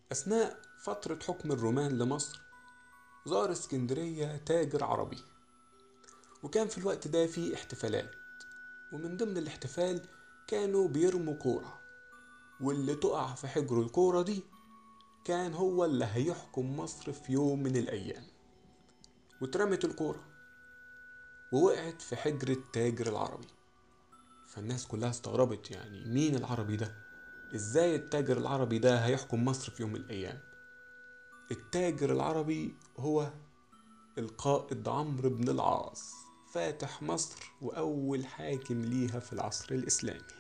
أثناء فترة حكم الرومان لمصر زار اسكندرية تاجر عربي وكان في الوقت ده في احتفالات ومن ضمن الاحتفال كانوا بيرموا كورة واللي تقع في حجر الكورة دي كان هو اللي هيحكم مصر في يوم من الأيام واترمت الكورة ووقعت في حجر التاجر العربي فالناس كلها استغربت يعني مين العربي ده ازاي التاجر العربي ده هيحكم مصر في يوم من الأيام التاجر العربي هو القائد عمرو بن العاص فاتح مصر وأول حاكم ليها في العصر الإسلامي